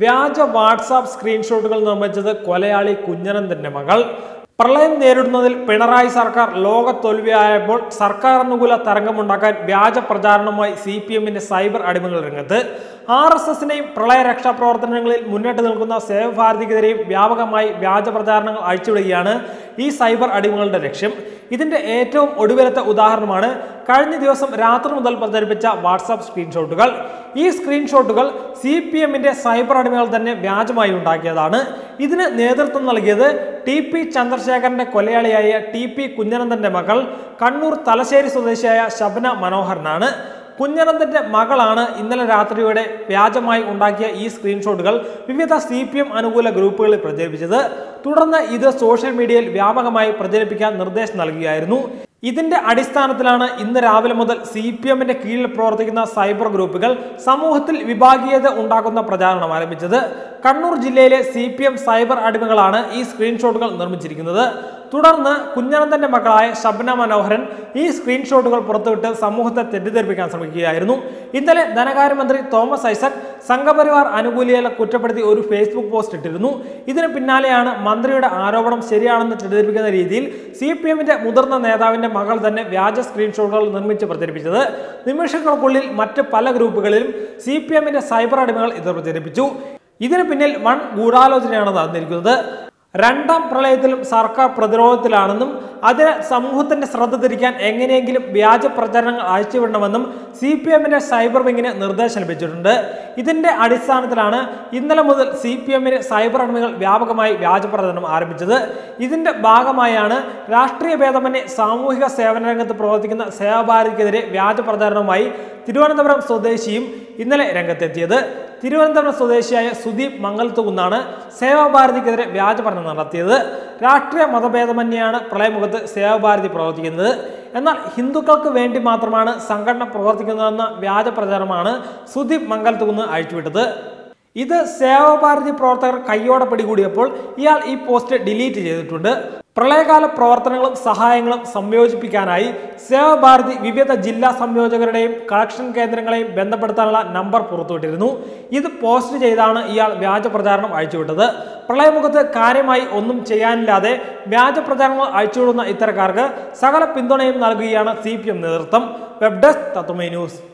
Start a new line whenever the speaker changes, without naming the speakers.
വ്യാജ വാട്സാപ്പ് സ്ക്രീൻഷോട്ടുകൾ നിർമ്മിച്ചത് കൊലയാളി കുഞ്ഞനന്ദന്റെ മകൾ പ്രളയം നേരിടുന്നതിൽ പിണറായി സർക്കാർ ലോക തോൽവിയായപ്പോൾ സർക്കാർ അനുകൂല തരംഗമുണ്ടാക്കാൻ വ്യാജ പ്രചാരണവുമായി സി പി എമ്മിന്റെ സൈബർ അടിമകൾ രംഗത്ത് ആർ എസ് എസിനെയും പ്രളയ രക്ഷാ പ്രവർത്തനങ്ങളിൽ മുന്നിട്ട് നിൽക്കുന്ന സേവഭാരതിക്കെതിരെയും വ്യാപകമായി വ്യാജ പ്രചാരണങ്ങൾ അഴിച്ചുവിടുകയാണ് ഈ സൈബർ അടിമകളുടെ ലക്ഷ്യം ഇതിന്റെ ഏറ്റവും ഒടുവിലത്തെ ഉദാഹരണമാണ് കഴിഞ്ഞ ദിവസം രാത്രി മുതൽ പ്രചരിപ്പിച്ച വാട്സാപ്പ് സ്ക്രീൻഷോട്ടുകൾ ഈ സ്ക്രീൻഷോട്ടുകൾ സി പി എമ്മിന്റെ സൈബർ അടിമകൾ തന്നെ വ്യാജമായി ഉണ്ടാക്കിയതാണ് ഇതിന് നേതൃത്വം നൽകിയത് ടി പി ചന്ദ്രശേഖരന്റെ കൊലയാളിയായ ടി പി കുഞ്ഞനന്ദന്റെ മകൾ കണ്ണൂർ തലശ്ശേരി സ്വദേശിയായ ശബന മനോഹരനാണ് കുഞ്ഞനന്ദന്റെ മകളാണ് ഇന്നലെ രാത്രിയോടെ വ്യാജമായി ഉണ്ടാക്കിയ ഈ സ്ക്രീൻഷോട്ടുകൾ വിവിധ സി പി എം അനുകൂല ഗ്രൂപ്പുകളിൽ പ്രചരിപ്പിച്ചത് തുടർന്ന് ഇത് സോഷ്യൽ മീഡിയയിൽ വ്യാപകമായി പ്രചരിപ്പിക്കാൻ നിർദ്ദേശം നൽകുകയായിരുന്നു ഇതിന്റെ അടിസ്ഥാനത്തിലാണ് ഇന്ന് രാവിലെ മുതൽ സി പി എമ്മിന്റെ കീഴിൽ പ്രവർത്തിക്കുന്ന സൈബർ ഗ്രൂപ്പുകൾ സമൂഹത്തിൽ വിഭാഗീയത ഉണ്ടാക്കുന്ന പ്രചാരണം ആരംഭിച്ചത് കണ്ണൂർ ജില്ലയിലെ സി പി എം സൈബർ അടിമകളാണ് ഈ സ്ക്രീൻഷോട്ടുകൾ നിർമ്മിച്ചിരിക്കുന്നത് തുടർന്ന് കുഞ്ഞനന്ദന്റെ മകളായ ശബ്ന മനോഹരൻ ഈ സ്ക്രീൻഷോട്ടുകൾ പുറത്തുവിട്ട് സമൂഹത്തെ തെറ്റിദ്ധരിപ്പിക്കാൻ ശ്രമിക്കുകയായിരുന്നു ഇന്നലെ ധനകാര്യമന്ത്രി തോമസ് ഐസക് സംഘപരിവാർ അനുകൂലികളെ കുറ്റപ്പെടുത്തി ഒരു ഫേസ്ബുക്ക് പോസ്റ്റ് ഇട്ടിരുന്നു ഇതിന് പിന്നാലെയാണ് മന്ത്രിയുടെ ആരോപണം ശരിയാണെന്ന് തെറ്റിദ്ധരിപ്പിക്കുന്ന രീതിയിൽ സി പി എമ്മിന്റെ മുതിർന്ന നേതാവിന്റെ മകൾ തന്നെ വ്യാജ സ്ക്രീൻഷോട്ടുകൾ നിർമ്മിച്ച് പ്രചരിപ്പിച്ചത് നിമിഷങ്ങൾക്കുള്ളിൽ മറ്റ് പല ഗ്രൂപ്പുകളിലും സി പി എമ്മിന്റെ സൈബർ അടിമകൾ ഇത് പ്രചരിപ്പിച്ചു ഇതിന് പിന്നിൽ വൺ ഗൂഢാലോചനയാണ് നടന്നിരിക്കുന്നത് രണ്ടാം പ്രളയത്തിലും സർക്കാർ പ്രതിരോധത്തിലാണെന്നും അതിന് സമൂഹത്തിന്റെ ശ്രദ്ധ തിരിക്കാൻ എങ്ങനെയെങ്കിലും വ്യാജ പ്രചരണങ്ങൾ അയച്ചുവിടണമെന്നും സി പി എമ്മിന്റെ സൈബർ വിങ്ങിന് നിർദ്ദേശം ലഭിച്ചിട്ടുണ്ട് ഇതിന്റെ അടിസ്ഥാനത്തിലാണ് ഇന്നലെ മുതൽ സി പി എമ്മിന് സൈബർ അടിമകൾ വ്യാപകമായി വ്യാജ പ്രചരണം ആരംഭിച്ചത് ഇതിന്റെ ഭാഗമായാണ് രാഷ്ട്രീയ ഭേദമന്യേ സാമൂഹിക സേവന രംഗത്ത് പ്രവർത്തിക്കുന്ന സേവാഭാരതിക്കെതിരെ വ്യാജ പ്രചാരണവുമായി തിരുവനന്തപുരം സ്വദേശിയും ഇന്നലെ രംഗത്തെത്തിയത് തിരുവനന്തപുരം സ്വദേശിയായ സുദീപ് മംഗലത്തുകുന്നാണ് സേവാഭാരതിക്കെതിരെ വ്യാജ പഠനം നടത്തിയത് രാഷ്ട്രീയ മതഭേദമന്യാണ് പ്രളയമുഖത്ത് സേവാഭാരതി പ്രവർത്തിക്കുന്നത് എന്നാൽ ഹിന്ദുക്കൾക്ക് വേണ്ടി മാത്രമാണ് സംഘടന പ്രവർത്തിക്കുന്നതെന്ന വ്യാജ പ്രചാരമാണ് സുദീപ് മംഗലത്തുകുന്ന് അഴിച്ചുവിട്ടത് ഇത് സേവാഭാരതി പ്രവർത്തകർ കയ്യോടെ പിടികൂടിയപ്പോൾ ഇയാൾ ഈ പോസ്റ്റ് ഡിലീറ്റ് ചെയ്തിട്ടുണ്ട് പ്രളയകാല പ്രവർത്തനങ്ങളും സഹായങ്ങളും സംയോജിപ്പിക്കാനായി സേവാഭാരതി വിവിധ ജില്ലാ സംയോജകരുടെയും കളക്ഷൻ കേന്ദ്രങ്ങളെയും ബന്ധപ്പെടുത്താനുള്ള നമ്പർ പുറത്തുവിട്ടിരുന്നു ഇത് പോസ്റ്റ് ചെയ്താണ് ഇയാൾ വ്യാജ പ്രചാരണം അഴിച്ചുവിട്ടത് പ്രളയമുഖത്ത് കാര്യമായി ഒന്നും ചെയ്യാനില്ലാതെ വ്യാജ പ്രചാരണങ്ങൾ അഴിച്ചുവിടുന്ന ഇത്തരക്കാർക്ക് സകല പിന്തുണയും നൽകുകയാണ് സി നേതൃത്വം വെബ് ഡെസ്ക് തത്വമേ ന്യൂസ്